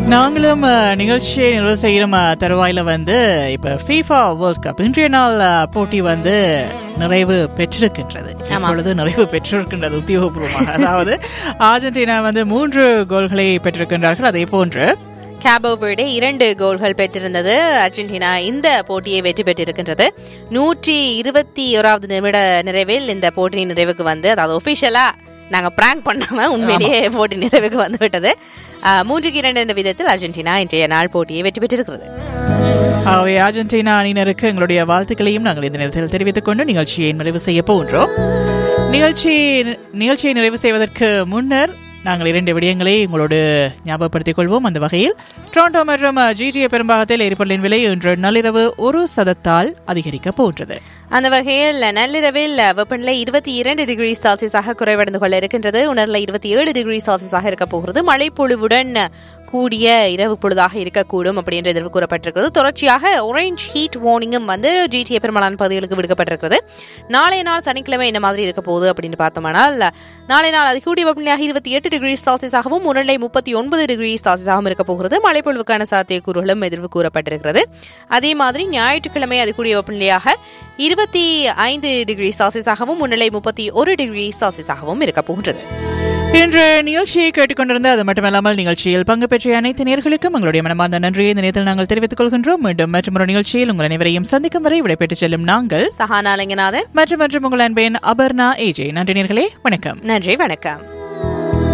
நாங்களும் அஹ், நிகழ்ச்சியை நிறைவு செய்யும் அஹ், தருவாயில வந்து இப்ப ஃபீஃபா வேர்ல்ட் கப் இன்றைய நாள் அஹ், போட்டி வந்து நிறைவு பெற்றிருக்கின்றது இப்பொழுது நிறைவு பெற்றிருக்கின்றது உத்தியோகபூர்வமாக அதாவது அர்ஜென்டினா வந்து மூன்று கோல்களை பெற்றிருக்கின்றார்கள் அதே போன்று கேபோ வெர்டே இரண்டு கோல்கள் பெற்றிருந்தது அர்ஜென்டினா இந்த போட்டியை வெற்றி பெற்றிருக்கின்றது நூற்றி இருபத்தி ஓராவது நிமிட நிறைவில் இந்த போட்டியின் நிறைவுக்கு வந்து அதாவது ஒபிஷியலா நாங்க பிராங்க் பண்ணாம உண்மையிலேயே போட்டி நிறைவுக்கு வந்து விட்டது ஆஹ், மூன்றுக்கு இரண்டு என்ற விதத்தில் அர்ஜென்டினா இன்றைய நாள் போட்டியை வெற்றி பெற்றிருக்கிறது ஆகவே அர்ஜென்டினா அணியினருக்கு எங்களுடைய வாழ்த்துக்களையும் நாங்கள் இந்த நேரத்தில் தெரிவித்துக் கொண்டு நிகழ்ச்சியை நிறைவு செய்ய போகின்றோம் நிகழ்ச்சி நிகழ்ச்சியை நிறைவு செய்வதற்கு முன்னர் நாங்கள் இரண்டு விடயங்களை உங்களோடு ஞாபகப்படுத்திக் கொள்வோம் அந்த வகையில் டொரண்டோ மற்றும் ஜிடிஏ பெரும்பாகத்தில் எரிபொருளின் விலை இன்று நள்ளிரவு ஒரு சதத்தால் அதிகரிக்கப் போன்றது அந்த வகையில் நள்ளிரவில் வெப்பநிலை இருபத்தி இரண்டு டிகிரி செல்சியஸாக குறைவடைந்து கொள்ள இருக்கின்றது உணர்ல இருபத்தி ஏழு டிகிரி செல்சியஸாக இருக்க போகிறது மழை பொழிவுடன் கூடிய இரவு பொழுதாக இருக்கக்கூடும் அப்படின்ற எதிர்வு கூறப்பட்டிருக்கிறது தொடர்ச்சியாக ஒரேஞ்ச் ஹீட் வார்னிங்கும் வந்து ஜிடிஏ பெரும்பாலான பகுதிகளுக்கு விடுக்கப்பட்டிருக்கிறது நாளைய நாள் சனிக்கிழமை என்ன மாதிரி இருக்க போகுது அப்படின்னு பார்த்தோம்னால் நாளை நாள் அதிகூடிய வெப்பநிலையாக இருபத்தி எட்டு டிகிரி செல்சியஸாகவும் உணர்நிலை முப்பத்தி ஒன்பது டிகிரி செல்சியஸாகவும் இருக்க போகிறது மழைப்பொழிவுக்கான சாத்தியக்கூறுகளும் எதிர்வு கூறப்பட்டிருக்கிறது அதே மாதிரி ஞாயிற்றுக்கிழமை அதிகூடிய வெப்பநிலையாக இருபத்தி ஐந்து டிகிரி செல்சியஸாகவும் முன்னிலை முப்பத்தி ஒரு டிகிரி செல்சியஸாகவும் இருக்க போகின்றது இன்று நிகழ்ச்சியை கேட்டுக்கொண்டிருந்த அது மட்டுமல்லாமல் நிகழ்ச்சியில் பங்கு பெற்ற அனைத்து நேர்களுக்கும் எங்களுடைய மனமார்ந்த நன்றியை இந்த நேரத்தில் நாங்கள் தெரிவித்துக் கொள்கின்றோம் மீண்டும் மற்றொரு நிகழ்ச்சியில் உங்கள் அனைவரையும் சந்திக்கும் வரை விடைபெற்றுச் செல்லும் நாங்கள் சஹானா லிங்கநாதன் மற்றும் மற்றும் உங்கள் அன்பேன் அபர்ணா ஏஜே நன்றி நேர்களே வணக்கம் நன்றி வணக்கம்